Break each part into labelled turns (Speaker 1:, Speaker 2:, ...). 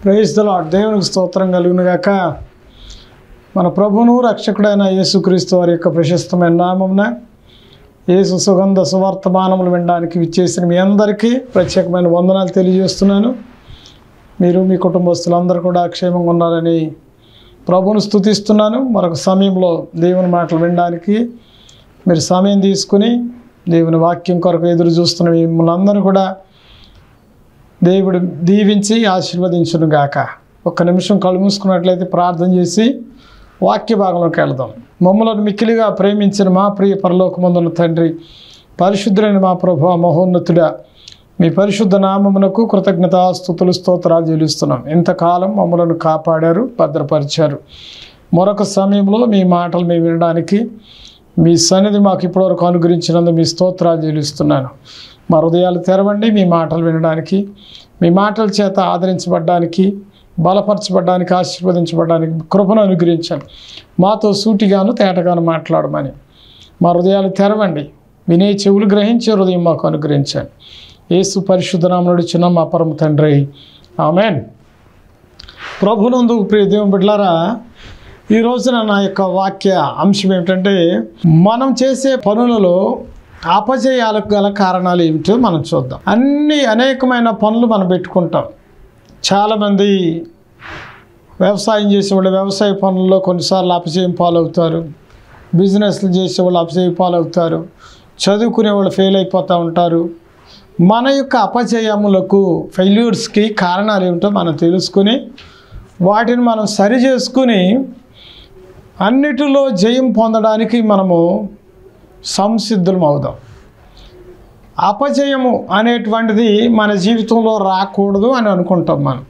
Speaker 1: praise the lord దేవునికి స్తోత్రం కలుగును గాక మన ప్రభువును రక్షకుడైన యేసుక్రీస్తు వారి యొక్క ప్రశస్తమైన నామమున యేసు సుగంధ సువర్తమానములు వినడానికి విచ్చేసిన మీ అందరికీ ప్రత్యేకమైన వందనాలు తెలియజేస్తున్నాను మీరు మీ కుటుంబస్తులందరూ కూడా క్షేమంగా ఉన్నారని ప్రభువును స్తుతిస్తున్నాను మరొక సమయంలో దేవుని మాటలు వినడానికి మీరు సమయం తీసుకుని దేవుని వాక్యం కొరకు ఎదురు చూస్తున్న మిమ్మల్ని అందరూ కూడా దేవుడు దీవించి ఆశీర్వదించును గాక ఒక్క నిమిషం కళ్ళు మూసుకున్నట్లయితే ప్రార్థన చేసి వాక్య భాగంలోకి వెళదాం మమ్మల్ని మిక్కిలిగా ప్రేమించిన మా ప్రియ పరలోకమందున తండ్రి పరిశుద్ధులైన మా ప్రభు మహోన్నతుడా మీ పరిశుద్ధ నామమునకు కృతజ్ఞతాస్థుతులు స్తోత్రాలు చెల్లిస్తున్నాం ఇంతకాలం మమ్మలను కాపాడారు భద్రపరిచారు మరొక సమయంలో మీ మాటలు మేము వినడానికి మీ సన్నిధి మాకు ఇప్పటివరకు అనుగ్రహించినందుకు మీ స్తోత్రాలు చెల్లిస్తున్నాను మా హృదయాలు తెరవండి మీ మాటలు వినడానికి మీ మాటల చేత ఆదరించబడ్డానికి బలపరచబడ్డానికి ఆశీర్వదించబడ్డానికి కృపను అనుగ్రహించండి మాతో సూటిగాను తేటగాను మాట్లాడమని మా హృదయాలు తెరవండి వినే చెవులు గ్రహించే హృదయం మాకు అనుగ్రహించండి యేసు పరిశుద్ధనామనుడు చిన్న మా పరమ తండ్రి ఆమెన్ ప్రభునందు ప్రియ దేవుని బిడ్డలారా ఈ రోజున నా యొక్క వాక్య అంశం ఏమిటంటే మనం చేసే పనులలో అపజయాలకు గల కారణాలు ఏమిటో మనం చూద్దాం అన్ని అనేకమైన పనులు మనం పెట్టుకుంటాం చాలామంది వ్యవసాయం చేసేవాళ్ళు వ్యవసాయ పనుల్లో కొన్నిసార్లు అపజయం పాలవుతారు బిజినెస్లు చేసేవాళ్ళు అపజయం పాలవుతారు చదువుకునే వాళ్ళు ఫెయిల్ అయిపోతూ ఉంటారు మన యొక్క అపజయములకు ఫెయిల్యూర్స్కి కారణాలు ఏమిటో మనం తెలుసుకుని వాటిని మనం సరి చేసుకుని అన్నిటిలో జయం పొందడానికి మనము సంసిద్ధులం అవుదాం అపజయము అనేటువంటిది మన జీవితంలో రాకూడదు అని అనుకుంటాం మనం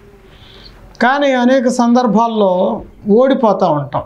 Speaker 1: కానీ అనేక సందర్భాల్లో ఓడిపోతూ ఉంటాం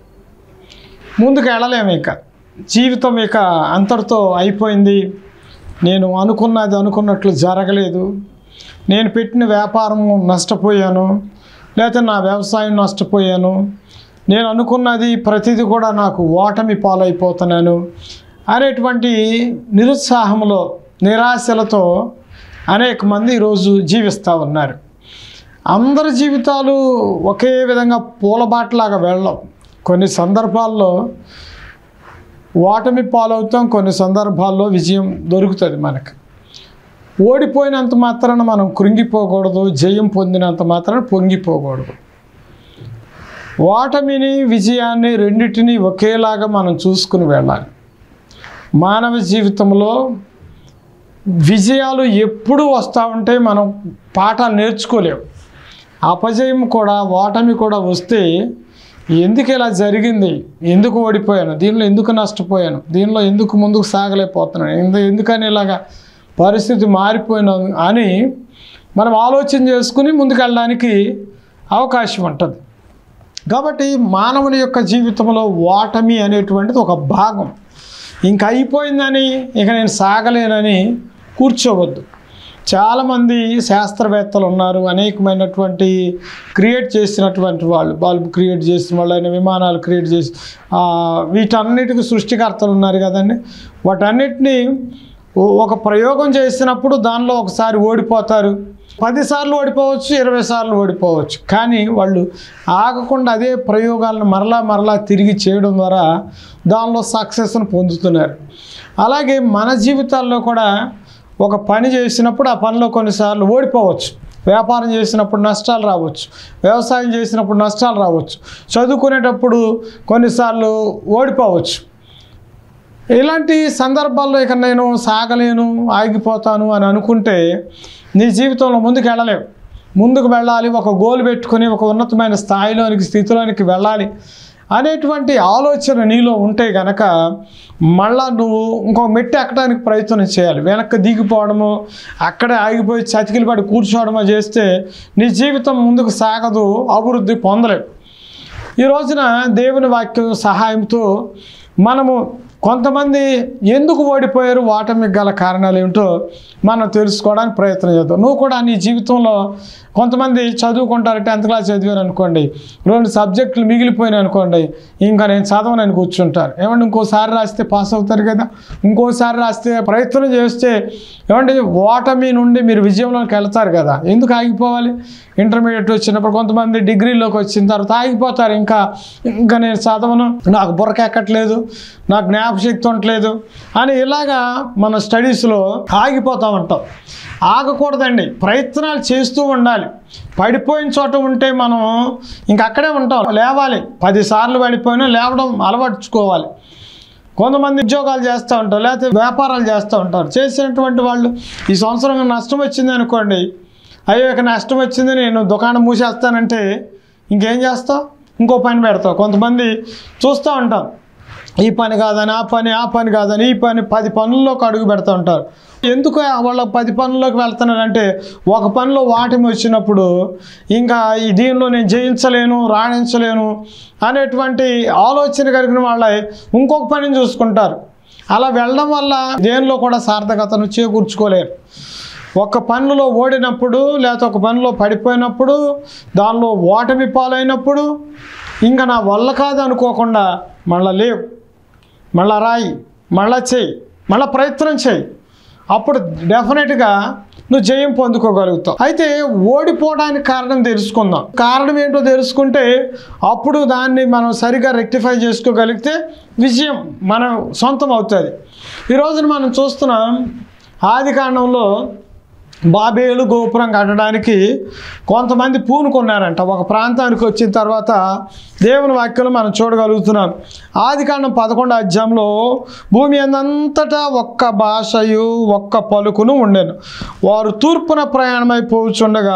Speaker 1: ముందుకు వెళ్ళలేము ఇక జీవితం ఇక అంతటితో అయిపోయింది నేను అనుకున్నది అనుకున్నట్లు జరగలేదు నేను పెట్టిన వ్యాపారం నష్టపోయాను లేకపోతే నా వ్యవసాయం నష్టపోయాను నేను అనుకున్నది ప్రతిదీ కూడా నాకు ఓటమి పాలైపోతున్నాను అనేటువంటి నిరుత్సాహంలో నిరాశలతో అనేక మంది ఈరోజు జీవిస్తూ ఉన్నారు అందరి జీవితాలు ఒకే విధంగా పూలబాటలాగా వెళ్ళం కొన్ని సందర్భాల్లో ఓటమి పాలవుతాం కొన్ని సందర్భాల్లో విజయం దొరుకుతుంది మనకు ఓడిపోయినంత మాత్రాన మనం కృంగిపోకూడదు జయం పొందినంత మాత్రాన పొంగిపోకూడదు ఓటమిని విజయాన్ని రెండింటినీ ఒకేలాగా మనం చూసుకుని వెళ్ళాలి మానవ జీవితంలో విజయాలు ఎప్పుడు వస్తూ ఉంటే మనం పాఠాలు నేర్చుకోలేము అపజయం కూడా ఓటమి కూడా వస్తే ఎందుకు ఇలా జరిగింది ఎందుకు ఓడిపోయాను దీనిలో ఎందుకు నష్టపోయాను దీనిలో ఎందుకు ముందుకు సాగలేకపోతున్నాను ఎందు ఎందుకని ఇలాగా పరిస్థితి మారిపోయినా అని మనం ఆలోచన చేసుకుని ముందుకు వెళ్ళడానికి అవకాశం ఉంటుంది కాబట్టి మానవుని యొక్క జీవితంలో ఓటమి అనేటువంటిది ఒక భాగం ఇంక అయిపోయిందని ఇక నేను సాగలేనని కూర్చోవద్దు చాలామంది శాస్త్రవేత్తలు ఉన్నారు అనేకమైనటువంటి క్రియేట్ చేసినటువంటి వాళ్ళు బల్బ్ క్రియేట్ చేసిన వాళ్ళైన విమానాలు క్రియేట్ చేసి వీటన్నిటికీ సృష్టికర్తలు ఉన్నారు కదండి వాటన్నిటినీ ఒక ప్రయోగం చేసినప్పుడు దానిలో ఒకసారి ఓడిపోతారు పదిసార్లు ఓడిపోవచ్చు ఇరవై సార్లు ఓడిపోవచ్చు కానీ వాళ్ళు ఆగకుండా అదే ప్రయోగాలను మరలా మరలా తిరిగి చేయడం ద్వారా దానిలో సక్సెస్ను పొందుతున్నారు అలాగే మన జీవితాల్లో కూడా ఒక పని చేసినప్పుడు ఆ పనిలో కొన్నిసార్లు ఓడిపోవచ్చు వ్యాపారం చేసినప్పుడు నష్టాలు రావచ్చు వ్యవసాయం చేసినప్పుడు నష్టాలు రావచ్చు చదువుకునేటప్పుడు కొన్నిసార్లు ఓడిపోవచ్చు ఇలాంటి సందర్భాల్లో ఇక నేను సాగలేను ఆగిపోతాను అని అనుకుంటే నీ జీవితంలో ముందుకు వెళ్ళలేవు ముందుకు వెళ్ళాలి ఒక గోల్ పెట్టుకొని ఒక ఉన్నతమైన స్థాయిలోనికి స్థితిలోనికి వెళ్ళాలి అనేటువంటి ఆలోచన నీలో ఉంటే గనక మళ్ళా నువ్వు ఇంకొక మెట్టి ఎక్కడానికి ప్రయత్నం చేయాలి వెనక్కి దిగిపోవడము అక్కడే ఆగిపోయి చతికిలు పడి కూర్చోవడమో చేస్తే నీ జీవితం ముందుకు సాగదు అభివృద్ధి పొందలేవు ఈ రోజున దేవుని వాక్యం సహాయంతో మనము కొంతమంది ఎందుకు ఓడిపోయారు ఓటమికి గల కారణాలు ఏమిటో మనం తెలుసుకోవడానికి ప్రయత్నం చేద్దాం నువ్వు కూడా నీ జీవితంలో కొంతమంది చదువుకుంటారు టెన్త్ క్లాస్ చదివారు అనుకోండి రెండు సబ్జెక్టులు మిగిలిపోయినాయి అనుకోండి ఇంకా నేను చదవనని కూర్చుంటారు ఏమంటే ఇంకోసారి రాస్తే పాస్ అవుతారు కదా ఇంకోసారి రాస్తే ప్రయత్నం చేస్తే ఏమంటే ఓటమి నుండి మీరు విజయంలోకి వెళ్తారు కదా ఎందుకు ఆగిపోవాలి ఇంటర్మీడియట్ వచ్చినప్పుడు కొంతమంది డిగ్రీలోకి వచ్చిన తర్వాత ఆగిపోతారు ఇంకా ఇంకా నేను చదవను నాకు బుర్రక ఎక్కట్లేదు నాకు జ్ఞాపశక్తి ఉండట్లేదు అని ఇలాగా మన స్టడీస్లో ఆగిపోతూ ఉంటాం ఆగకూడదండి ప్రయత్నాలు చేస్తూ ఉండాలి పడిపోయిన చోట ఉంటే మనం ఇంక అక్కడే ఉంటాం లేవాలి పదిసార్లు పడిపోయినా లేవడం అలవర్చుకోవాలి కొంతమంది ఉద్యోగాలు చేస్తూ ఉంటారు లేకపోతే వ్యాపారాలు చేస్తూ ఉంటారు చేసినటువంటి వాళ్ళు ఈ సంవత్సరం నష్టం వచ్చింది అనుకోండి అయ్యో ఇక నష్టం వచ్చింది నేను దుకాణం మూసేస్తానంటే ఇంకేం చేస్తావు ఇంకో పని పెడతావు కొంతమంది చూస్తూ ఉంటాం ఈ పని కాదని ఆ పని ఆ పని కాదని ఈ పని పది పనుల్లోకి అడుగు పెడతా ఉంటారు ఎందుకు వాళ్ళ పది పనుల్లోకి వెళ్తున్నారంటే ఒక పనిలో వాటిమి వచ్చినప్పుడు ఇంకా ఈ దీనిలో నేను జయించలేను రాణించలేను అనేటువంటి ఆలోచన కలిగిన వాళ్ళ ఇంకొక పనిని చూసుకుంటారు అలా వెళ్ళడం వల్ల దేనిలో కూడా సార్థకతను చేకూర్చుకోలేరు ఒక పనులో ఓడినప్పుడు లేకపోతే ఒక పనిలో పడిపోయినప్పుడు దానిలో ఓటమి పాలైనప్పుడు ఇంకా నా వల్ల కాదు అనుకోకుండా మళ్ళా లేవు మళ్ళా రాయి మళ్ళా చేయి మళ్ళా ప్రయత్నం చేయి అప్పుడు డెఫినెట్గా నువ్వు జయం పొందుకోగలుగుతావు అయితే ఓడిపోవడానికి కారణం తెలుసుకుందాం కారణం ఏంటో తెలుసుకుంటే అప్పుడు దాన్ని మనం సరిగా రెక్టిఫై చేసుకోగలిగితే విజయం మన సొంతం అవుతుంది ఈ రోజున మనం చూస్తున్నాం ఆది కాండంలో బాబేలు గోపురం కట్టడానికి కొంతమంది పూనుకున్నారంట ఒక ప్రాంతానికి వచ్చిన తర్వాత దేవుని వాక్యం మనం చూడగలుగుతున్నాం ఆది కాండం పదకొండు అధ్యాయంలో భూమి అంతటా ఒక్క భాషయు ఒక్క పలుకును ఉండెను వారు తూర్పున ప్రయాణమై పోచుండగా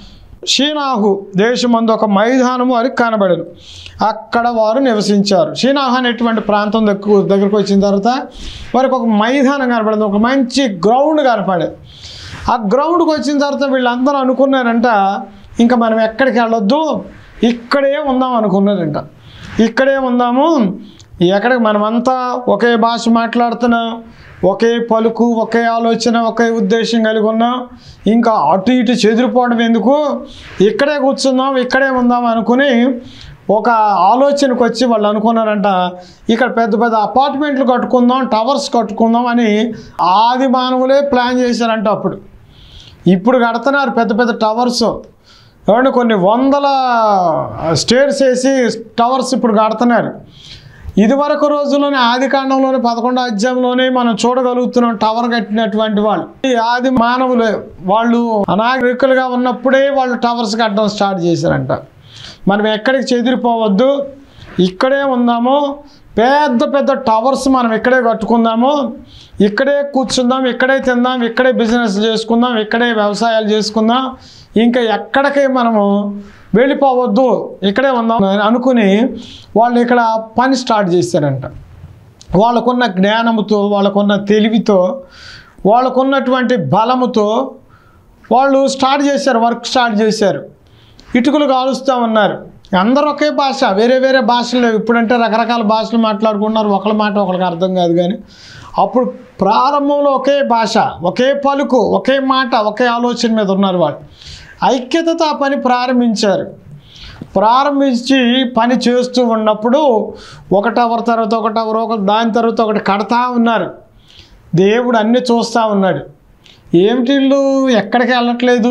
Speaker 1: షీనాహు దేశమందు ఒక మైదానము వారికి కనబడను అక్కడ వారు నివసించారు షీనాహు అనేటువంటి ప్రాంతం దగ్గర దగ్గరకు వచ్చిన తర్వాత వారికి ఒక మైదానం కనపడింది ఒక మంచి గ్రౌండ్ కనపడేది ఆ గ్రౌండ్కి వచ్చిన తర్వాత వీళ్ళందరూ అనుకున్నారంట ఇంకా మనం ఎక్కడికి వెళ్ళొద్దు ఇక్కడే ఉందాం అనుకున్నారంట ఇక్కడే ఉందాము ఎక్కడికి మనమంతా ఒకే భాష మాట్లాడుతున్నాం ఒకే పలుకు ఒకే ఆలోచన ఒకే ఉద్దేశం కలిగి ఉన్నాం ఇంకా అటు ఇటు చెదిరిపోవడం ఎందుకు ఇక్కడే కూర్చుందాం ఇక్కడే ఉందాం అనుకుని ఒక ఆలోచనకు వచ్చి వాళ్ళు అనుకున్నారంట ఇక్కడ పెద్ద పెద్ద అపార్ట్మెంట్లు కట్టుకుందాం టవర్స్ కట్టుకుందాం అని ఆది మానవులే ప్లాన్ చేశారంట అప్పుడు ఇప్పుడు కడుతున్నారు పెద్ద పెద్ద టవర్స్ ఏమంటే కొన్ని వందల స్టేర్స్ వేసి టవర్స్ ఇప్పుడు కడుతున్నారు ఇదివరకు రోజుల్లోనే ఆది కాండంలోనే పదకొండో అధ్యాయంలోనే మనం చూడగలుగుతున్నాం టవర్ కట్టినటువంటి వాళ్ళు ఈ ఆది మానవులు వాళ్ళు అనాగరికులుగా ఉన్నప్పుడే వాళ్ళు టవర్స్ కట్టడం స్టార్ట్ చేశారంట మనం ఎక్కడికి చెదిరిపోవద్దు ఇక్కడే ఉందాము పెద్ద పెద్ద టవర్స్ మనం ఇక్కడే కట్టుకుందాము ఇక్కడే కూర్చుందాం ఇక్కడే తిందాం ఇక్కడే బిజినెస్ చేసుకుందాం ఇక్కడే వ్యవసాయాలు చేసుకుందాం ఇంకా ఎక్కడికి మనము వెళ్ళిపోవద్దు ఇక్కడే ఉందాం అని అనుకుని వాళ్ళు ఇక్కడ పని స్టార్ట్ చేశారంట వాళ్ళకున్న జ్ఞానముతో వాళ్ళకున్న తెలివితో వాళ్ళకున్నటువంటి బలముతో వాళ్ళు స్టార్ట్ చేశారు వర్క్ స్టార్ట్ చేశారు ఇటుకలు కాలుస్తూ ఉన్నారు అందరూ ఒకే భాష వేరే వేరే భాషలు లేవు ఇప్పుడంటే రకరకాల భాషలు మాట్లాడుకున్నారు ఒకళ్ళ మాట ఒకరికి అర్థం కాదు కానీ అప్పుడు ప్రారంభంలో ఒకే భాష ఒకే పలుకు ఒకే మాట ఒకే ఆలోచన మీద ఉన్నారు వాళ్ళు ఐక్యతతో ఆ పని ప్రారంభించారు ప్రారంభించి పని చేస్తూ ఉన్నప్పుడు ఒక టవర్ తర్వాత ఒక టవర్ ఒక దాని తర్వాత ఒకటి కడతా ఉన్నారు దేవుడు అన్నీ చూస్తూ ఉన్నాడు ఏమిటి వీళ్ళు ఎక్కడికి వెళ్ళట్లేదు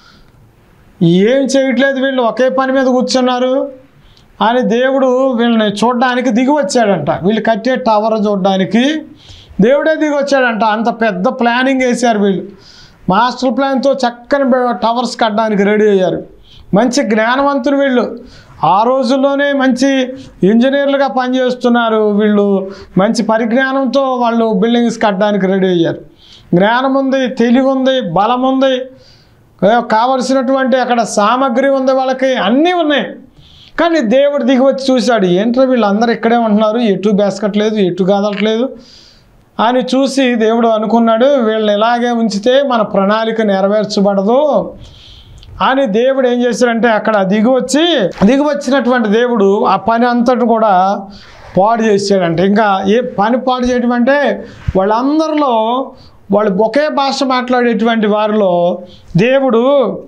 Speaker 1: ఏం చేయట్లేదు వీళ్ళు ఒకే పని మీద కూర్చున్నారు అని దేవుడు వీళ్ళని చూడడానికి దిగి వచ్చాడంట వీళ్ళు కట్టే టవర్ చూడడానికి దేవుడే దిగి వచ్చాడంట అంత పెద్ద ప్లానింగ్ వేశారు వీళ్ళు మాస్టర్ ప్లాన్తో చక్కని బె- టవర్స్ కట్టడానికి రెడీ అయ్యారు మంచి జ్ఞానవంతులు వీళ్ళు ఆ రోజుల్లోనే మంచి ఇంజనీర్లుగా పనిచేస్తున్నారు వీళ్ళు మంచి పరిజ్ఞానంతో వాళ్ళు బిల్డింగ్స్ కట్టడానికి రెడీ అయ్యారు జ్ఞానం ఉంది తెలివి ఉంది బలం ఉంది ఏ, కావలసినటువంటి అక్కడ సామాగ్రి ఉంది వాళ్ళకి అన్నీ ఉన్నాయి కానీ దేవుడు దిగి వచ్చి చూశాడు ఏంట్రా వీళ్ళందరూ ఇక్కడే ఉంటున్నారు ఎటు బేసకట్లేదు ఎటు కాదట్లేదు అని చూసి దేవుడు అనుకున్నాడు వీళ్ళని ఇలాగే ఉంచితే మన ప్రణాళిక నెరవేర్చబడదు అని దేవుడు ఏం చేశాడంటే అక్కడ దిగి వచ్చి దిగి వచ్చినటువంటి దేవుడు ఆ పని అంతటి కూడా పాడు చేసాడంటే ఇంకా ఏ పని పాడు చేయడం అంటే వాళ్ళందరిలో వాళ్ళు ఒకే భాష మాట్లాడేటువంటి వారిలో దేవుడు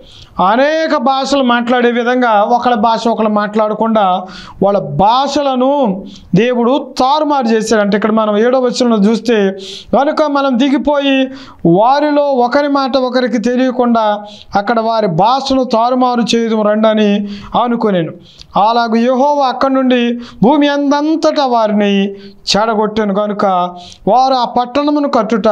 Speaker 1: అనేక భాషలు మాట్లాడే విధంగా ఒకళ్ళ భాష ఒకళ్ళు మాట్లాడకుండా వాళ్ళ భాషలను దేవుడు తారుమారు చేశాడు అంటే ఇక్కడ మనం ఏడో వచనంలో చూస్తే కనుక మనం దిగిపోయి వారిలో ఒకరి మాట ఒకరికి తెలియకుండా అక్కడ వారి భాషను తారుమారు చేయదు రండని అనుకునేను అలాగూ యెహోవా అక్కడి నుండి భూమి అందంతటా వారిని చెడగొట్టాను కనుక వారు ఆ పట్టణమును కట్టుట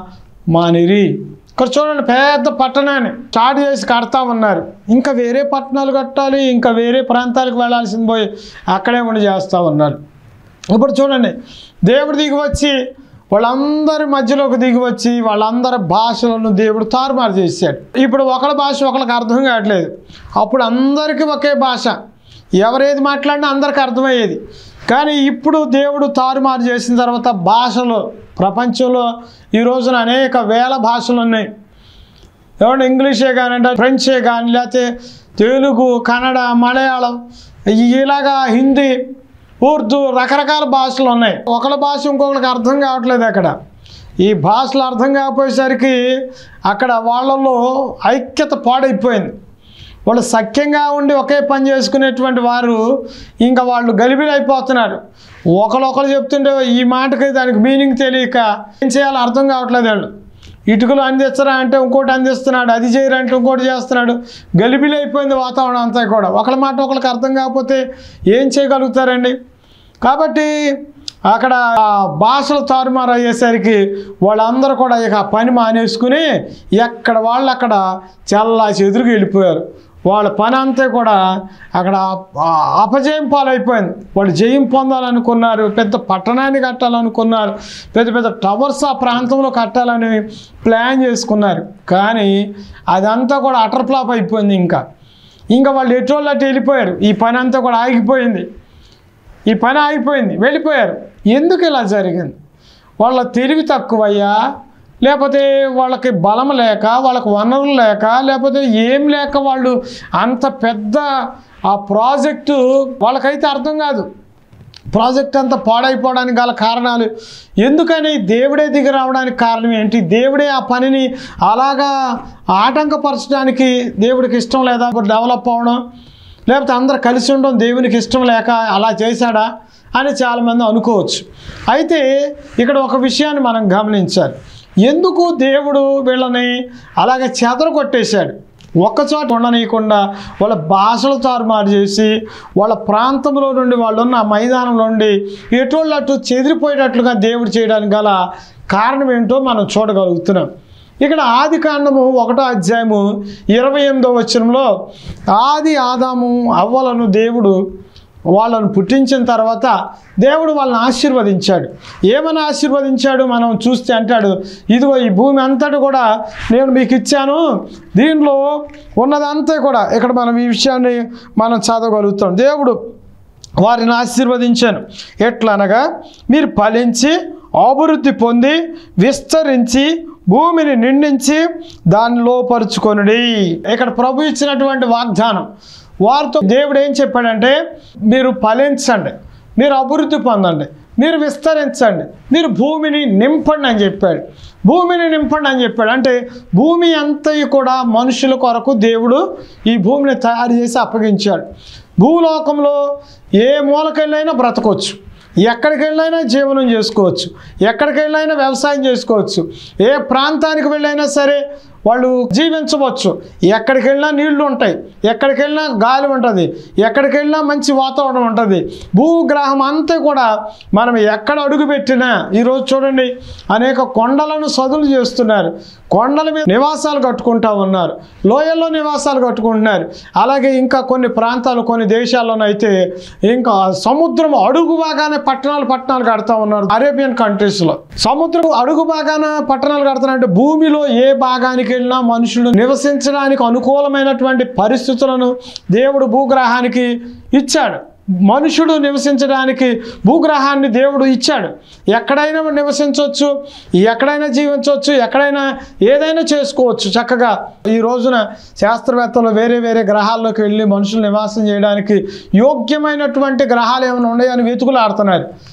Speaker 1: మానిరి ఇక్కడ చూడండి పెద్ద పట్టణాన్ని స్టార్ట్ చేసి కడతా ఉన్నారు ఇంకా వేరే పట్టణాలు కట్టాలి ఇంకా వేరే ప్రాంతాలకు వెళ్ళాల్సింది పోయి అక్కడే ఉండి చేస్తూ ఉన్నారు ఇప్పుడు చూడండి దేవుడు దిగి వచ్చి వాళ్ళందరి మధ్యలోకి దిగి వచ్చి వాళ్ళందరి భాషలను దేవుడు తారుమారు చేశాడు ఇప్పుడు ఒకళ్ళ భాష ఒకళ్ళకి అర్థం కావట్లేదు అప్పుడు అందరికీ ఒకే భాష ఎవరేది మాట్లాడినా అందరికి అర్థమయ్యేది కానీ ఇప్పుడు దేవుడు తారుమారు చేసిన తర్వాత భాషలు ప్రపంచంలో ఈ రోజున అనేక వేల భాషలు ఉన్నాయి ఏమన్నా ఇంగ్లీషే కానివ్వండి ఫ్రెంచే కానీ లేకపోతే తెలుగు కన్నడ మలయాళం ఇలాగా హిందీ ఉర్దూ రకరకాల భాషలు ఉన్నాయి ఒకళ్ళ భాష ఇంకొకరికి అర్థం కావట్లేదు అక్కడ ఈ భాషలు అర్థం కాకపోయేసరికి అక్కడ వాళ్ళలో ఐక్యత పాడైపోయింది వాళ్ళు సఖ్యంగా ఉండి ఒకే పని చేసుకునేటువంటి వారు ఇంకా వాళ్ళు గలిబిలైపోతున్నారు ఒకరొకరు చెప్తుంటే ఈ మాటకి దానికి మీనింగ్ తెలియక ఏం చేయాలో అర్థం కావట్లేదు వాళ్ళు ఇటుకలు అందిస్తారా అంటే ఇంకోటి అందిస్తున్నాడు అది చేయరంటే ఇంకోటి చేస్తున్నాడు గలిబిలైపోయింది వాతావరణం అంతా కూడా ఒకళ్ళ మాట ఒకరికి అర్థం కాకపోతే ఏం చేయగలుగుతారండి కాబట్టి అక్కడ ఆ భాషలు తారుమారు అయ్యేసరికి వాళ్ళందరూ కూడా ఇక ఆ పని మానేసుకుని ఎక్కడ వాళ్ళు అక్కడ చల్లా చెదురుకు వెళ్ళిపోయారు వాళ్ళ పని అంతా కూడా అక్కడ ఆ అపజయం పాలైపోయింది వాళ్ళు జయం పొందాలనుకున్నారు పెద్ద పట్టణాన్ని కట్టాలనుకున్నారు పెద్ద పెద్ద టవర్స్ ఆ ప్రాంతంలో కట్టాలని ప్లాన్ చేసుకున్నారు కానీ అదంతా కూడా అటర్ ఫ్లాప్ అయిపోయింది ఇంకా ఇంకా వాళ్ళు ఎటువంటి అటు వెళ్ళిపోయారు ఈ పని అంతా కూడా ఆగిపోయింది ఈ పని ఆగిపోయింది వెళ్ళిపోయారు ఎందుకు ఇలా జరిగింది వాళ్ళ తెలివి తక్కువయ్యా లేకపోతే వాళ్ళకి బలం లేక వాళ్ళకి వనరులు లేక లేకపోతే ఏం లేక వాళ్ళు అంత పెద్ద ఆ ప్రాజెక్టు వాళ్ళకైతే అర్థం కాదు ప్రాజెక్ట్ అంతా పాడైపోవడానికి గల కారణాలు ఎందుకని దేవుడే దిగి రావడానికి కారణం ఏంటి దేవుడే ఆ పనిని అలాగా ఆటంకపరచడానికి దేవుడికి ఇష్టం లేదా డెవలప్ అవ్వడం లేకపోతే అందరు కలిసి ఉండడం దేవునికి ఇష్టం లేక అలా చేశాడా అని చాలామంది అనుకోవచ్చు అయితే ఇక్కడ ఒక విషయాన్ని మనం గమనించాలి ఎందుకు దేవుడు వీళ్ళని అలాగే చెదర కొట్టేశాడు ఒక్కచోట ఉండనీయకుండా వాళ్ళ భాషలు తారుమారు చేసి వాళ్ళ ప్రాంతంలో నుండి వాళ్ళు ఉన్న ఆ మైదానం నుండి ఎటువంటి అటు చెదిరిపోయేటట్లుగా దేవుడు చేయడానికి గల కారణం ఏంటో మనం చూడగలుగుతున్నాం ఇక్కడ ఆది కాండము ఒకటో అధ్యాయము ఇరవై ఎనిమిదో వచనంలో ఆది ఆదాము అవ్వలను దేవుడు వాళ్ళను పుట్టించిన తర్వాత దేవుడు వాళ్ళని ఆశీర్వదించాడు ఏమని ఆశీర్వదించాడు మనం చూస్తే అంటాడు ఇదిగో ఈ భూమి అంతటి కూడా నేను మీకు ఇచ్చాను దీనిలో ఉన్నదంతా కూడా ఇక్కడ మనం ఈ విషయాన్ని మనం చదవగలుగుతాం దేవుడు వారిని ఆశీర్వదించాను ఎట్లనగా మీరు ఫలించి అభివృద్ధి పొంది విస్తరించి భూమిని నిండించి దానిలో పరుచుకొనుడి ఇక్కడ ప్రభు ఇచ్చినటువంటి వాగ్దానం వారితో దేవుడు ఏం చెప్పాడంటే మీరు ఫలించండి మీరు అభివృద్ధి పొందండి మీరు విస్తరించండి మీరు భూమిని నింపండి అని చెప్పాడు భూమిని నింపండి అని చెప్పాడు అంటే భూమి అంతయు కూడా మనుషుల కొరకు దేవుడు ఈ భూమిని తయారు చేసి అప్పగించాడు భూలోకంలో ఏ మూలకెళ్ళైనా బ్రతకొచ్చు ఎక్కడికి వెళ్ళైనా జీవనం చేసుకోవచ్చు ఎక్కడికి వెళ్ళైనా వ్యవసాయం చేసుకోవచ్చు ఏ ప్రాంతానికి వెళ్ళైనా సరే వాళ్ళు జీవించవచ్చు ఎక్కడికి వెళ్ళినా నీళ్లు ఉంటాయి ఎక్కడికి వెళ్ళినా గాలి ఉంటుంది ఎక్కడికి వెళ్ళినా మంచి వాతావరణం ఉంటుంది భూగ్రహం అంతా కూడా మనం ఎక్కడ అడుగు పెట్టినా ఈరోజు చూడండి అనేక కొండలను సదులు చేస్తున్నారు కొండల మీద నివాసాలు కట్టుకుంటా ఉన్నారు లోయల్లో నివాసాలు కట్టుకుంటున్నారు అలాగే ఇంకా కొన్ని ప్రాంతాలు కొన్ని దేశాల్లోనైతే ఇంకా సముద్రం అడుగు బాగానే పట్టణాలు పట్టణాలు కడతా ఉన్నారు అరేబియన్ కంట్రీస్లో సముద్రం అడుగు బాగాన పట్టణాలు కడుతున్నారంటే భూమిలో ఏ భాగానికి వెళ్ళినా మనుషులు నివసించడానికి అనుకూలమైనటువంటి పరిస్థితులను దేవుడు భూగ్రహానికి ఇచ్చాడు మనుషుడు నివసించడానికి భూగ్రహాన్ని దేవుడు ఇచ్చాడు ఎక్కడైనా నివసించవచ్చు ఎక్కడైనా జీవించవచ్చు ఎక్కడైనా ఏదైనా చేసుకోవచ్చు చక్కగా ఈ రోజున శాస్త్రవేత్తలు వేరే వేరే గ్రహాల్లోకి వెళ్ళి మనుషులు నివాసం చేయడానికి యోగ్యమైనటువంటి గ్రహాలు ఏమైనా ఉన్నాయని వెతుకులాడుతున్నారు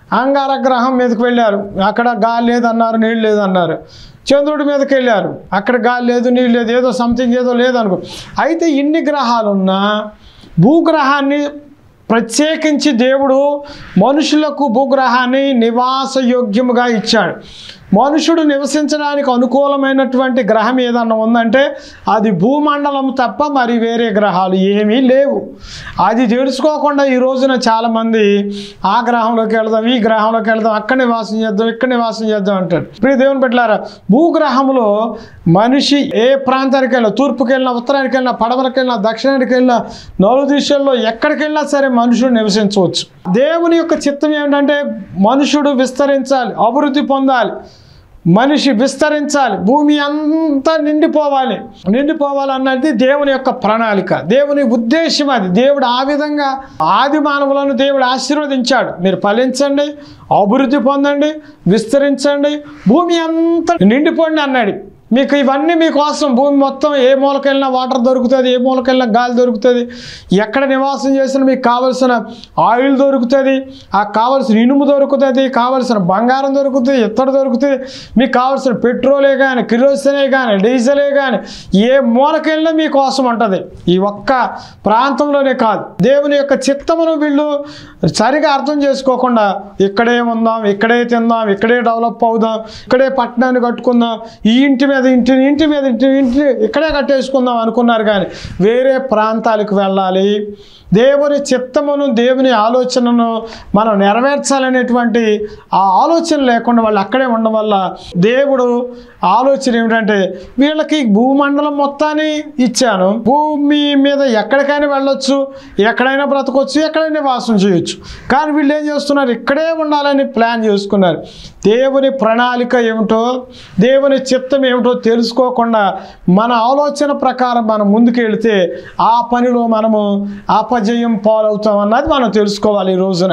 Speaker 1: అంగార గ్రహం మీదకి వెళ్ళారు అక్కడ గాలి లేదన్నారు నీళ్ళు లేదన్నారు చంద్రుడి మీదకి వెళ్ళారు అక్కడ గాలి లేదు నీళ్ళు లేదు ఏదో సంథింగ్ ఏదో లేదనుకో అయితే ఇన్ని గ్రహాలు ఉన్నా భూగ్రహాన్ని ప్రత్యేకించి దేవుడు మనుషులకు భూగ్రహాన్ని నివాసయోగ్యముగా ఇచ్చాడు మనుషుడు నివసించడానికి అనుకూలమైనటువంటి గ్రహం ఏదన్నా ఉందంటే అది భూమండలం తప్ప మరి వేరే గ్రహాలు ఏమీ లేవు అది తెలుసుకోకుండా ఈ రోజున చాలామంది ఆ గ్రహంలోకి వెళ్దాం ఈ గ్రహంలోకి వెళ్దాం అక్కడ నివాసం చేద్దాం ఇక్కడ నివాసం చేద్దాం అంటాడు ప్రియ దేవుని పెట్టారా భూగ్రహంలో మనిషి ఏ ప్రాంతానికి వెళ్ళినా తూర్పుకి వెళ్ళినా ఉత్తరానికి వెళ్ళినా పడమరకు వెళ్ళినా దక్షిణానికి వెళ్ళినా నలుగు దిశల్లో ఎక్కడికి వెళ్ళినా సరే మనుషుడు నివసించవచ్చు దేవుని యొక్క చిత్తం ఏమిటంటే మనుషుడు విస్తరించాలి అభివృద్ధి పొందాలి మనిషి విస్తరించాలి భూమి అంతా నిండిపోవాలి నిండిపోవాలన్నది దేవుని యొక్క ప్రణాళిక దేవుని ఉద్దేశం అది దేవుడు ఆ విధంగా ఆది మానవులను దేవుడు ఆశీర్వదించాడు మీరు ఫలించండి అభివృద్ధి పొందండి విస్తరించండి భూమి అంతా నిండిపోండి అన్నాడు మీకు ఇవన్నీ మీకోసం భూమి మొత్తం ఏ మూలకెళ్ళినా వాటర్ దొరుకుతుంది ఏ మూలకెళ్ళినా గాలి దొరుకుతుంది ఎక్కడ నివాసం చేసినా మీకు కావలసిన ఆయిల్ దొరుకుతుంది ఆ కావలసిన ఇనుము దొరుకుతుంది కావలసిన బంగారం దొరుకుతుంది ఇత్తడి దొరుకుతుంది మీకు కావలసిన పెట్రోలే కానీ కిరోసినే కానీ డీజిలే కానీ ఏ మూలకెళ్ళినా మీకోసం ఉంటుంది ఈ ఒక్క ప్రాంతంలోనే కాదు దేవుని యొక్క చిత్తమును వీళ్ళు సరిగా అర్థం చేసుకోకుండా ఇక్కడే ఉందాం ఇక్కడే తిందాం ఇక్కడే డెవలప్ అవుదాం ఇక్కడే పట్టణాన్ని కట్టుకుందాం ఈ ఇంటి మీద ఇంటి ఇంటి మీద ఇంటి ఇంటి ఇక్కడే కట్టేసుకుందాం అనుకున్నారు కానీ వేరే ప్రాంతాలకు వెళ్ళాలి దేవుని చిత్తమును దేవుని ఆలోచనను మనం నెరవేర్చాలనేటువంటి ఆ ఆలోచన లేకుండా వాళ్ళు అక్కడే ఉండడం వల్ల దేవుడు ఆలోచన ఏమిటంటే వీళ్ళకి భూమండలం మొత్తాన్ని ఇచ్చాను భూమి మీద ఎక్కడికైనా వెళ్ళొచ్చు ఎక్కడైనా బ్రతకొచ్చు ఎక్కడైనా వాసం చేయొచ్చు కానీ వీళ్ళు ఏం చేస్తున్నారు ఇక్కడే ఉండాలని ప్లాన్ చేసుకున్నారు దేవుని ప్రణాళిక ఏమిటో దేవుని చిత్తం ఏమిటో తెలుసుకోకుండా మన ఆలోచన ప్రకారం మనం ముందుకు వెళితే ఆ పనిలో మనము అపజయం పాలవుతాం అన్నది మనం తెలుసుకోవాలి ఈ రోజున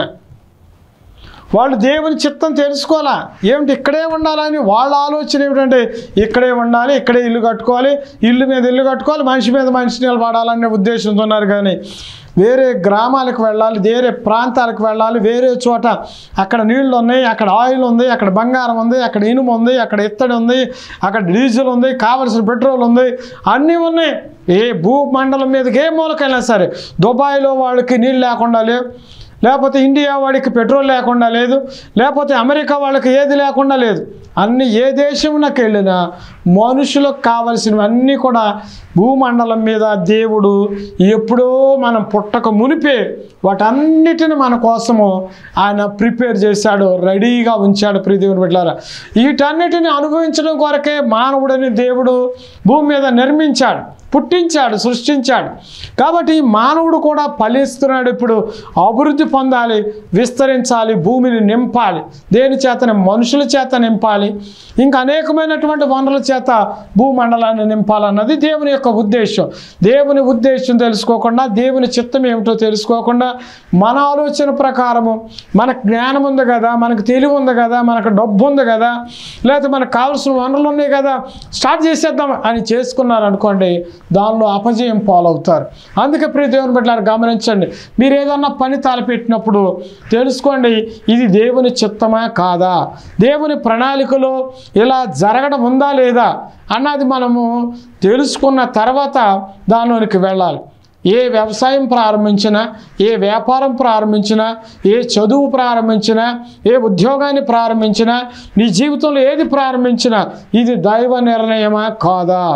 Speaker 1: వాళ్ళు దేవుని చిత్తం తెలుసుకోవాలా ఏమిటి ఇక్కడే ఉండాలని వాళ్ళ ఆలోచన ఏమిటంటే ఇక్కడే ఉండాలి ఇక్కడే ఇల్లు కట్టుకోవాలి ఇల్లు మీద ఇల్లు కట్టుకోవాలి మనిషి మీద మనిషి నిలబడాలనే ఉద్దేశంతో ఉన్నారు కానీ వేరే గ్రామాలకు వెళ్ళాలి వేరే ప్రాంతాలకు వెళ్ళాలి వేరే చోట అక్కడ నీళ్లు ఉన్నాయి అక్కడ ఆయిల్ ఉంది అక్కడ బంగారం ఉంది అక్కడ ఇనుము ఉంది అక్కడ ఇత్తడి ఉంది అక్కడ డీజిల్ ఉంది కావలసిన పెట్రోల్ ఉంది అన్నీ ఉన్నాయి ఏ భూమండలం మీదకి ఏ మూలకైనా సరే దుబాయ్లో వాళ్ళకి నీళ్ళు లేకుండా లేవు లేకపోతే ఇండియా వాడికి పెట్రోల్ లేకుండా లేదు లేకపోతే అమెరికా వాళ్ళకి ఏది లేకుండా లేదు అన్ని ఏ దేశంలోకి వెళ్ళినా మనుషులకు కావలసినవన్నీ కూడా భూమండలం మీద దేవుడు ఎప్పుడో మనం పుట్టక మునిపే వాటన్నిటిని మన కోసము ఆయన ప్రిపేర్ చేశాడు రెడీగా ఉంచాడు ప్రియదేవుని బిడ్డారా వీటన్నిటిని అనుభవించడం కొరకే మానవుడని దేవుడు భూమి మీద నిర్మించాడు పుట్టించాడు సృష్టించాడు కాబట్టి ఈ మానవుడు కూడా ఫలిస్తున్నాడు ఇప్పుడు అభివృద్ధి పొందాలి విస్తరించాలి భూమిని నింపాలి దేని చేతనే మనుషుల చేత నింపాలి ఇంకా అనేకమైనటువంటి వనరుల చేత భూమండలాన్ని నింపాలన్నది దేవుని యొక్క ఉద్దేశం దేవుని ఉద్దేశం తెలుసుకోకుండా దేవుని చిత్తం ఏమిటో తెలుసుకోకుండా మన ఆలోచన ప్రకారము మనకు జ్ఞానం ఉంది కదా మనకు తెలివి ఉంది కదా మనకు డబ్బు ఉంది కదా లేకపోతే మనకు కావాల్సిన వనరులు ఉన్నాయి కదా స్టార్ట్ చేసేద్దాం అని చేసుకున్నారనుకోండి దానిలో అపజయం పాలవుతారు అందుకే ప్రియ దేవుని బిడ్డలారు గమనించండి మీరు ఏదన్నా పని తలపెట్టినప్పుడు తెలుసుకోండి ఇది దేవుని చిత్తమా కాదా దేవుని ప్రణాళికలో ఇలా జరగడం ఉందా లేదా అన్నది మనము తెలుసుకున్న తర్వాత దానిలోనికి వెళ్ళాలి ఏ వ్యవసాయం ప్రారంభించినా ఏ వ్యాపారం ప్రారంభించినా ఏ చదువు ప్రారంభించినా ఏ ఉద్యోగాన్ని ప్రారంభించినా నీ జీవితంలో ఏది ప్రారంభించినా ఇది దైవ నిర్ణయమా కాదా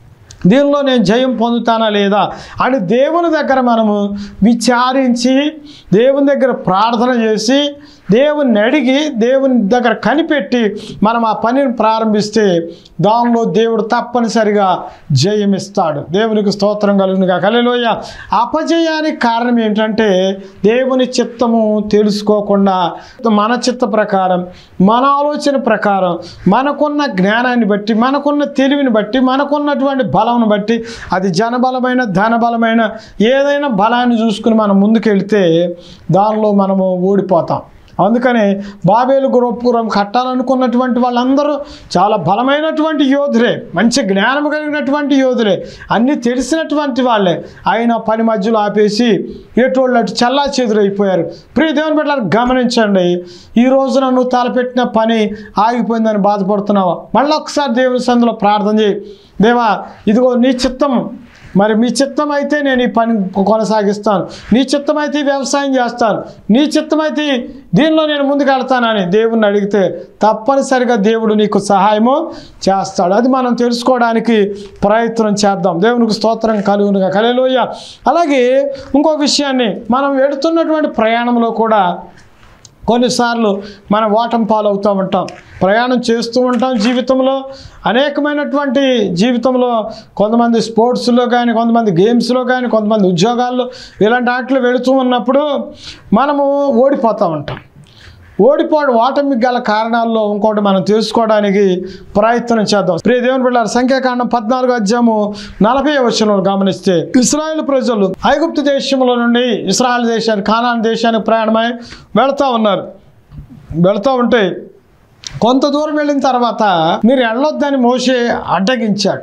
Speaker 1: దీనిలో నేను జయం పొందుతానా లేదా అని దేవుని దగ్గర మనము విచారించి దేవుని దగ్గర ప్రార్థన చేసి దేవుని అడిగి దేవుని దగ్గర కనిపెట్టి మనం ఆ పనిని ప్రారంభిస్తే దానిలో దేవుడు తప్పనిసరిగా జయమిస్తాడు దేవునికి స్తోత్రం కలుగునుగా కలలోయ అపజయానికి కారణం ఏంటంటే దేవుని చిత్తము తెలుసుకోకుండా మన చిత్త ప్రకారం మన ఆలోచన ప్రకారం మనకున్న జ్ఞానాన్ని బట్టి మనకున్న తెలివిని బట్టి మనకున్నటువంటి బలంను బట్టి అది జనబలమైన ధనబలమైన ఏదైనా బలాన్ని చూసుకుని మనం ముందుకెళ్తే దానిలో మనము ఓడిపోతాం అందుకని బాబేలు గోపురం కట్టాలనుకున్నటువంటి వాళ్ళందరూ చాలా బలమైనటువంటి యోధులే మంచి జ్ఞానం కలిగినటువంటి యోధులే అన్నీ తెలిసినటువంటి వాళ్ళే ఆయన పని మధ్యలో ఆపేసి ఎటువంటి అటు చల్లా చెదురైపోయారు ప్రియ దేవుని బిడ్డలారా గమనించండి ఈ రోజున నువ్వు తలపెట్టిన పని ఆగిపోయిందని బాధపడుతున్నావా మళ్ళీ ఒకసారి దేవుని సందులో ప్రార్థన చేయి దేవా ఇదిగో నీ చిత్తం మరి మీ చిత్తం అయితే నేను ఈ పని కొనసాగిస్తాను నీ చిత్తం అయితే ఈ వ్యవసాయం చేస్తాను నీ చిత్తం అయితే దీనిలో నేను ముందుకు వెళ్తానని దేవుణ్ణి అడిగితే తప్పనిసరిగా దేవుడు నీకు సహాయము చేస్తాడు అది మనం తెలుసుకోవడానికి ప్రయత్నం చేద్దాం దేవునికి స్తోత్రం కలుగునుగా కలలోయ అలాగే ఇంకో విషయాన్ని మనం వెళుతున్నటువంటి ప్రయాణంలో కూడా కొన్నిసార్లు మనం ఓటం పాలవుతూ ఉంటాం ప్రయాణం చేస్తూ ఉంటాం జీవితంలో అనేకమైనటువంటి జీవితంలో కొంతమంది స్పోర్ట్స్లో కానీ కొంతమంది గేమ్స్లో కానీ కొంతమంది ఉద్యోగాల్లో ఇలాంటి వాటిలో వెళుతూ ఉన్నప్పుడు మనము ఓడిపోతూ ఉంటాం ఓడిపోవడం ఓటమి గల కారణాల్లో ఇంకోటి మనం తెలుసుకోవడానికి ప్రయత్నం చేద్దాం ప్రియ దేవుని బిడ్డారు సంఖ్యాకాండం పద్నాలుగు అధ్యాయము నలభై వచనంలో గమనిస్తే ఇస్రాయేల్ ప్రజలు ఐగుప్తు దేశంలో నుండి ఇస్రాయల్ దేశానికి కానాన్ దేశానికి ప్రయాణమై వెళ్తూ ఉన్నారు వెళ్తూ ఉంటే కొంత దూరం వెళ్ళిన తర్వాత మీరు వెళ్ళొద్దని మోసే అడ్డగించాడు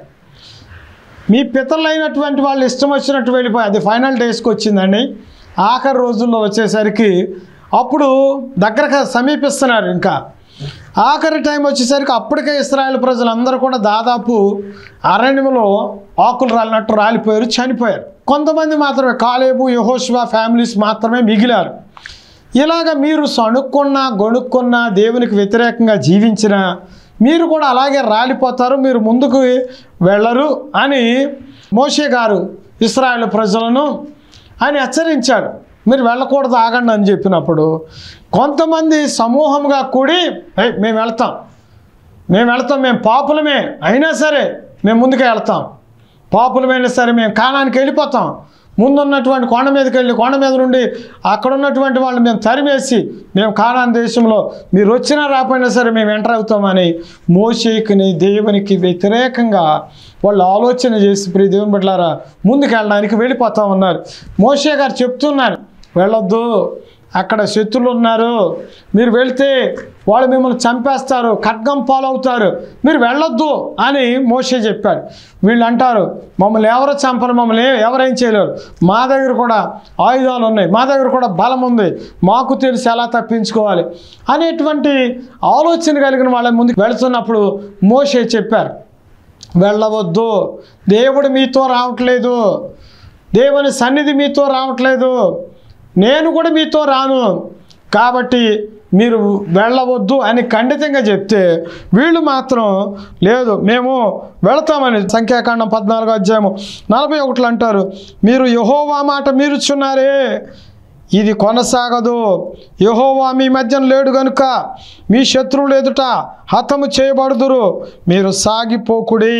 Speaker 1: మీ పితరులైనటువంటి వాళ్ళు ఇష్టం వచ్చినట్టు వెళ్ళిపోయి అది ఫైనల్ డేస్కి వచ్చిందండి ఆఖరి రోజుల్లో వచ్చేసరికి అప్పుడు దగ్గరకు సమీపిస్తున్నారు ఇంకా ఆఖరి టైం వచ్చేసరికి అప్పటికే ఇస్రాయేల్ ప్రజలందరూ కూడా దాదాపు అరణ్యంలో ఆకులు రాలినట్టు రాలిపోయారు చనిపోయారు కొంతమంది మాత్రమే కాలేబు యహోష్వా ఫ్యామిలీస్ మాత్రమే మిగిలారు ఇలాగ మీరు సణుక్కున్నా గొణుక్కున్నా దేవునికి వ్యతిరేకంగా జీవించినా మీరు కూడా అలాగే రాలిపోతారు మీరు ముందుకు వెళ్ళరు అని మోషే గారు ఇస్రాయేల్ ప్రజలను ఆయన హెచ్చరించాడు మీరు వెళ్ళకూడదు ఆగండి అని చెప్పినప్పుడు కొంతమంది సమూహంగా కూడి "ఏయ్, మేము వెళ్తాం మేము వెళ్తాం మేము పాపులమే అయినా సరే మేము ముందుకే వెళ్తాం పాపులమైనా సరే మేము కానానికి వెళ్ళిపోతాం ముందున్నటువంటి కొండ మీదకి వెళ్ళి కొండ మీద నుండి అక్కడ ఉన్నటువంటి వాళ్ళు మేము తరిమేసి మేము కానాన్ దేశంలో మీరు వచ్చినా రాకపోయినా సరే మేము ఎంటర్ అవుతామని మోషేకుని దేవునికి వ్యతిరేకంగా వాళ్ళు ఆలోచన చేసి ప్రియ దేవుని బిడ్డలారా ముందుకు వెళ్ళడానికి వెళ్ళిపోతా ఉన్నారు మోషే గారు చెప్తున్నారు వెళ్ళొద్దు అక్కడ శత్రులు ఉన్నారు మీరు వెళ్తే వాళ్ళు మిమ్మల్ని చంపేస్తారు ఖడ్గం పాలవుతారు మీరు వెళ్ళొద్దు అని మోషే చెప్పాడు వీళ్ళు అంటారు మమ్మల్ని ఎవరు చంపరు మమ్మల్ని ఎవరేం చేయలేరు మా దగ్గర కూడా ఆయుధాలు ఉన్నాయి మా దగ్గర కూడా బలం ఉంది మాకు తెలిసి ఎలా తప్పించుకోవాలి అనేటువంటి ఆలోచన కలిగిన వాళ్ళ ముందుకు వెళుతున్నప్పుడు మోషే చెప్పారు వెళ్ళవద్దు దేవుడు మీతో రావట్లేదు దేవుని సన్నిధి మీతో రావట్లేదు నేను కూడా మీతో రాను కాబట్టి మీరు వెళ్ళవద్దు అని ఖండితంగా చెప్తే వీళ్ళు మాత్రం లేదు మేము వెళతామని సంఖ్యాకాండం పద్నాలుగు అధ్యాయము నలభై ఒకటిలో అంటారు మీరు యహోవా మాట మీరుచున్నారే ఇది కొనసాగదు యహోవా మీ మధ్యన లేడు గనుక మీ శత్రువులు ఎదుట హతము చేయబడుదురు మీరు సాగిపోకుడి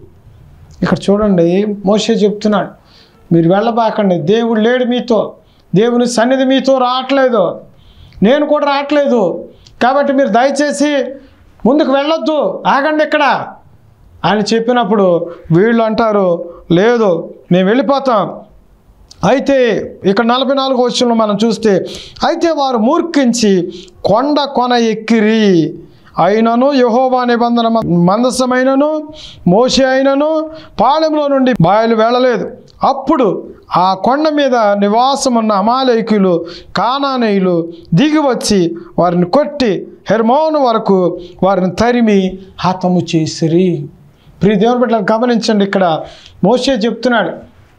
Speaker 1: ఇక్కడ చూడండి మోషే చెప్తున్నాడు మీరు వెళ్ళబాకండి దేవుడు లేడు మీతో దేవుని సన్నిధి మీతో రావట్లేదు నేను కూడా రావట్లేదు కాబట్టి మీరు దయచేసి ముందుకు వెళ్ళొద్దు ఆగండి ఇక్కడ అని చెప్పినప్పుడు వీళ్ళు అంటారు లేదు మేము వెళ్ళిపోతాం అయితే ఇక్కడ నలభై నాలుగు వచ్చంలో మనం చూస్తే అయితే వారు మూర్ఖించి కొండ కొన ఎక్కిరి అయినను యహోవా నిబంధన మ- మందసమైనను మోషే అయినను పాళెంలో నుండి బయలు వెళ్ళలేదు అప్పుడు ఆ కొండ మీద నివాసమున్న అమాలయకులు కానానీయులు దిగి వచ్చి వారిని కొట్టి హెర్మోను వరకు వారిని తరిమి హతము చేసిరి ప్రియ దేవుని బిడ్డలు గమనించండి ఇక్కడ మోషే చెప్తున్నాడు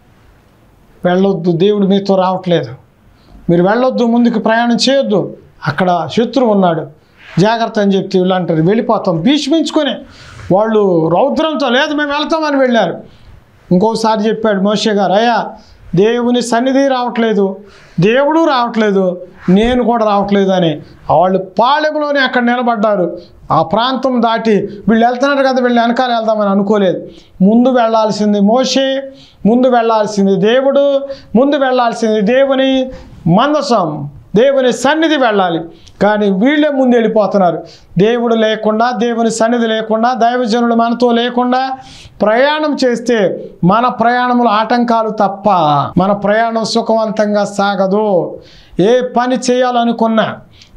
Speaker 1: వెళ్ళొద్దు దేవుడు మీతో రావట్లేదు మీరు వెళ్ళొద్దు ముందుకు ప్రయాణం చేయొద్దు అక్కడ శత్రువు ఉన్నాడు జాగ్రత్త అని చెప్తే వీళ్ళు అంటారు వెళ్ళిపోతాం భీష్మించుకొని వాళ్ళు రౌద్రంతో లేదు మేము వెళ్తామని వెళ్ళారు ఇంకోసారి చెప్పాడు మోషే గారు అయ్యా దేవుని సన్నిధి రావట్లేదు దేవుడు రావట్లేదు నేను కూడా రావట్లేదు అని వాళ్ళు పాళెంలోనే అక్కడ నిలబడ్డారు ఆ ప్రాంతం దాటి వీళ్ళు వెళ్తున్నారు కదా వీళ్ళు వెనకాల వెళ్దామని అనుకోలేదు ముందు వెళ్ళాల్సింది మోషే ముందు వెళ్ళాల్సింది దేవుడు ముందు వెళ్ళాల్సింది దేవుని మందసం దేవుని సన్నిధి వెళ్ళాలి కానీ వీళ్ళే ముందు వెళ్ళిపోతున్నారు దేవుడు లేకుండా దేవుని సన్నిధి లేకుండా దైవజనుడు మనతో లేకుండా ప్రయాణం చేస్తే మన ప్రయాణంలో ఆటంకాలు తప్ప మన ప్రయాణం సుఖవంతంగా సాగదు ఏ పని చేయాలనుకున్నా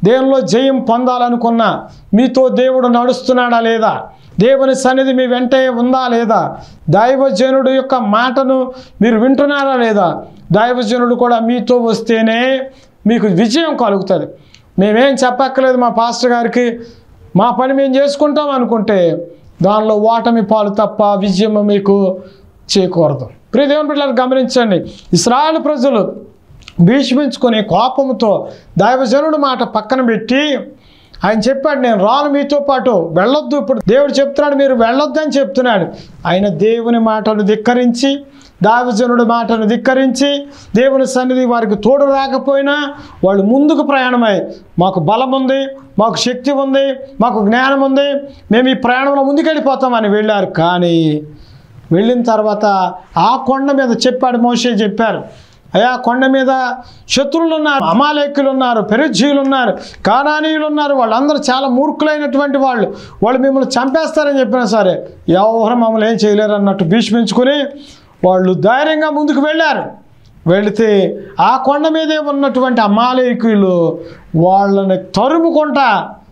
Speaker 1: దేవునిలో జయం పొందాలనుకున్నా మీతో దేవుడు నడుస్తున్నాడా లేదా దేవుని సన్నిధి మీ వెంటే ఉందా లేదా దైవజనుడు యొక్క మాటను మీరు వింటున్నారా లేదా దైవజనుడు కూడా మీతో వస్తేనే మీకు విజయం కలుగుతుంది మేమేం చెప్పక్కర్లేదు మా పాస్టర్ గారికి మా పని మేము చేసుకుంటాం అనుకుంటే దానిలో ఓటమి పాలు తప్ప విజయం మీకు చేకూరదు ప్రియ దేవుని బిడ్డలు గమనించండి ఇస్రాయల్ ప్రజలు భీష్మించుకొని కోపంతో దైవజనుడు మాట పక్కన పెట్టి ఆయన చెప్పాడు నేను రాను మీతో పాటు వెళ్ళొద్దు ఇప్పుడు దేవుడు చెప్తున్నాడు మీరు వెళ్ళొద్దు అని చెప్తున్నాడు ఆయన దేవుని మాటను ధిక్కరించి దావిజనుడి మాటను ధిక్కరించి దేవుని సన్నిధి వారికి తోడు రాకపోయినా వాళ్ళు ముందుకు ప్రయాణమై మాకు బలం ఉంది మాకు శక్తి ఉంది మాకు జ్ఞానం ఉంది మేము ఈ ప్రయాణంలో ముందుకెళ్ళిపోతామని వెళ్ళారు కానీ వెళ్ళిన తర్వాత ఆ కొండ మీద చెప్పాడు మోషే చెప్పారు అయ్యా కొండ మీద శత్రువులు ఉన్నారు అమాలేకులు ఉన్నారు పెరుజీయులు ఉన్నారు కానానీయులు ఉన్నారు వాళ్ళందరూ చాలా మూర్ఖులైనటువంటి వాళ్ళు వాళ్ళు మిమ్మల్ని చంపేస్తారని చెప్పినా సరే ఎవరు మమ్మల్ని ఏం చేయలేరు అన్నట్టు భీష్మించుకొని వాళ్ళు ధైర్యంగా ముందుకు వెళ్ళారు వెళితే ఆ కొండ మీదే ఉన్నటువంటి అమాలేకులు వాళ్ళని తరుముకుంటా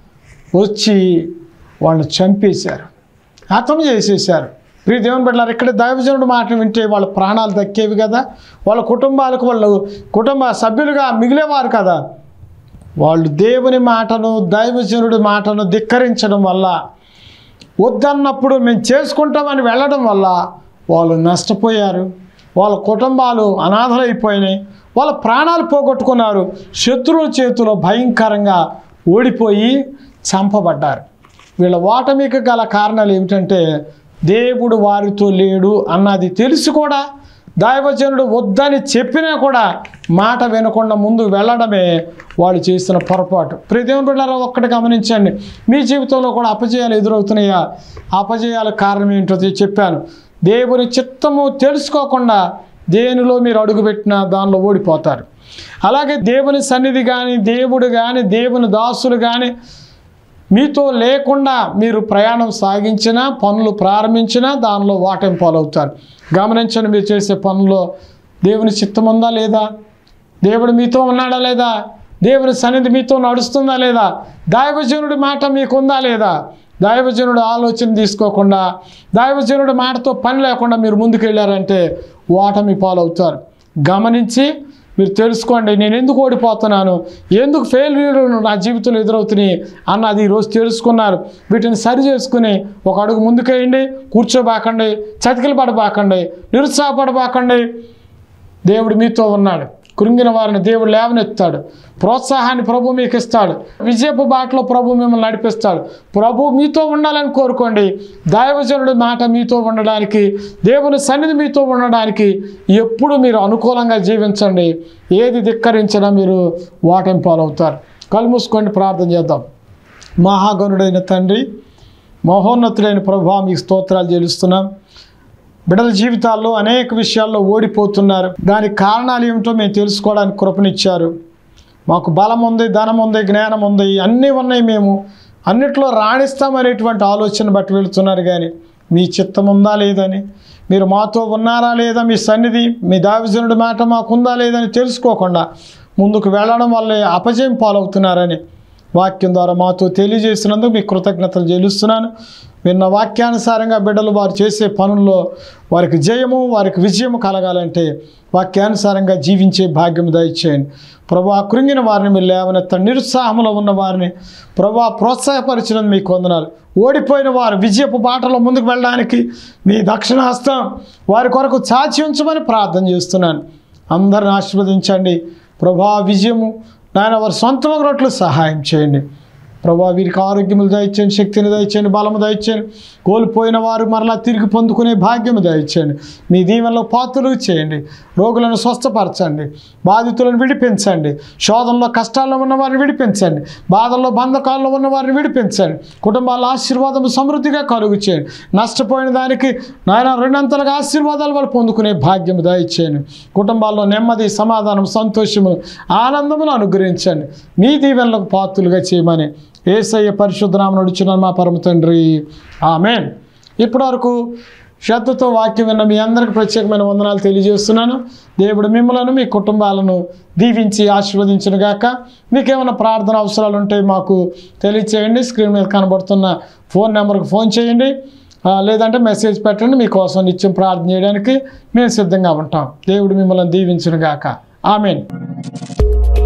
Speaker 1: వచ్చి వాళ్ళని చంపేశారు హతం చేసేసారు ప్రియ దేవుని బిడ్డలారు ఇక్కడ దైవజనుడు మాట వింటే వాళ్ళ ప్రాణాలు దక్కేవి కదా వాళ్ళ కుటుంబాలకు వాళ్ళు కుటుంబ సభ్యులుగా మిగిలేవారు కదా వాళ్ళు దేవుని మాటను దైవజనుడి మాటను ధిక్కరించడం వల్ల వద్దన్నప్పుడు మేము చేసుకుంటామని వెళ్ళడం వల్ల వాళ్ళు నష్టపోయారు వాళ్ళ కుటుంబాలు అనాథలైపోయినాయి వాళ్ళ ప్రాణాలు పోగొట్టుకున్నారు శత్రువుల చేతిలో భయంకరంగా ఓడిపోయి చంపబడ్డారు వీళ్ళ ఓటమికి గల కారణాలు ఏమిటంటే దేవుడు వారితో లేడు అన్నది తెలిసి కూడా దైవజనుడు వద్దని చెప్పినా కూడా మాట వినకుండా ముందు వెళ్ళడమే వాళ్ళు చేస్తున్న పొరపాటు ప్రతిదేవుని బిడ్డారా ఒక్కటి గమనించండి మీ జీవితంలో కూడా అపజయాలు ఎదురవుతున్నాయా అపజయాల కారణం ఏంటో చెప్పాను దేవుని చిత్తము తెలుసుకోకుండా దేనిలో మీరు అడుగుపెట్టినా దానిలో ఓడిపోతారు అలాగే దేవుని సన్నిధి కానీ దేవుడు కానీ దేవుని దాసులు కానీ మీతో లేకుండా మీరు ప్రయాణం సాగించినా పనులు ప్రారంభించినా దానిలో వాటం పాలవుతారు గమనించండి మీరు చేసే పనుల్లో దేవుని చిత్తం ఉందా లేదా దేవుడు మీతో ఉన్నాడా లేదా దేవుని సన్నిధి మీతో నడుస్తుందా లేదా దైవజనుడి మాట మీకుందా లేదా దైవజనుడు ఆలోచన తీసుకోకుండా దైవజనుడి మాటతో పని లేకుండా మీరు ముందుకు వెళ్ళారంటే ఓటమి పాలవుతారు గమనించి మీరు తెలుసుకోండి నేను ఎందుకు ఓడిపోతున్నాను ఎందుకు ఫెయిల్యూర్ నా జీవితంలో ఎదురవుతున్నాయి అన్నది ఈరోజు తెలుసుకున్నారు వీటిని సరి చేసుకుని ఒక అడుగు ముందుకేయండి కూర్చోబాకండి చతికిలు పడబాకండి నిరుత్సాహపడబాకండి దేవుడు మీతో ఉన్నాడు కృంగిన వారిని దేవుడు లేవనెత్తాడు ప్రోత్సాహాన్ని ప్రభు మీకు ఇస్తాడు విజయపు బాటలో ప్రభు మిమ్మల్ని నడిపిస్తాడు ప్రభు మీతో ఉండాలని కోరుకోండి దైవజనుడి మాట మీతో ఉండడానికి దేవుని సన్నిధి మీతో ఉండడానికి ఎప్పుడు మీరు అనుకూలంగా జీవించండి ఏది ధిక్కరించినా మీరు వాటం పాలవుతారు కళ్ళు మూసుకోండి ప్రార్థన చేద్దాం మహాగణుడైన తండ్రి మహోన్నతుడైన ప్రభా మీకు స్తోత్రాలు చెల్లిస్తున్నాం బిడ్డల జీవితాల్లో అనేక విషయాల్లో ఓడిపోతున్నారు దానికి కారణాలు ఏమిటో మేము తెలుసుకోవడానికి కృపనిచ్చారు మాకు బలం ఉంది ధనం ఉంది జ్ఞానం ఉంది అన్నీ ఉన్నాయి మేము అన్నిట్లో రాణిస్తామనేటువంటి ఆలోచన బట్టి వెళుతున్నారు కానీ మీ చిత్తం ఉందా లేదని మీరు మాతో ఉన్నారా లేదా మీ సన్నిధి మీ దావిజనుడి మాట మాకుందా లేదని తెలుసుకోకుండా ముందుకు వెళ్ళడం వల్లే అపజయం పాలవుతున్నారని వాక్యం ద్వారా మాతో తెలియజేసినందుకు మీ కృతజ్ఞతలు చెల్లిస్తున్నాను విన్న వాక్యానుసారంగా బిడ్డలు వారు చేసే పనుల్లో వారికి జయము వారికి విజయము కలగాలంటే వాక్యానుసారంగా జీవించే భాగ్యం దయచేయండి ప్రభా కృంగిన వారిని మీరు లేవనెత్తండి నిరుత్సాహంలో ఉన్న వారిని ప్రభా ప్రోత్సాహపరిచినందుకు మీకు వందనాలు ఓడిపోయిన వారు విజయపు బాటలో ముందుకు వెళ్ళడానికి మీ దక్షిణ హస్తం వారి కొరకు చాచి ఉంచమని ప్రార్థన చేస్తున్నాను అందరిని ఆశీర్వదించండి ప్రభా విజయము నాయన వారి సొంతమగినట్లు సహాయం చేయండి ప్రభా వీరికి ఆరోగ్యములు దయచేయండి శక్తిని దయచేయండి బలము దయచేయండి కోల్పోయిన వారు మరలా తిరిగి పొందుకునే భాగ్యము దయచేయండి మీ దీవెనలో పాత్రలు చేయండి రోగులను స్వస్థపరచండి బాధితులను విడిపించండి శోధనలో కష్టాల్లో ఉన్న వారిని విడిపించండి బాధల్లో బంధకాల్లో ఉన్న వారిని విడిపించండి కుటుంబాల ఆశీర్వాదం సమృద్ధిగా కలుగు చేయండి నష్టపోయిన దానికి నాయన రెండంతలుగా ఆశీర్వాదాలు వాళ్ళు పొందుకునే భాగ్యము దయచేయండి కుటుంబాల్లో నెమ్మది సమాధానం సంతోషము ఆనందమును అనుగ్రహించండి మీ దీవెనలకు పాత్రలుగా చేయమని ఏసయ్య పరిశుద్ధనామ నడుచున్న మా పరమ తండ్రి ఆమెన్ ఇప్పటి వరకు శ్రద్ధతో వాక్యం విన్న మీ అందరికి ప్రత్యేకమైన వందనాలు తెలియజేస్తున్నాను దేవుడు మిమ్మలను మీ కుటుంబాలను దీవించి ఆశీర్వదించును గాక మీకేమైనా ప్రార్థన అవసరాలు ఉంటే మాకు తెలియచేయండి స్క్రీన్ మీద కనబడుతున్న ఫోన్ నెంబర్కి ఫోన్ చేయండి ఆ, లేదంటే మెసేజ్ పెట్టండి మీకోసం నిత్యం ప్రార్థన చేయడానికి మేము సిద్ధంగా ఉంటాం దేవుడు మిమ్మల్ని దీవించును గాక ఆమెన్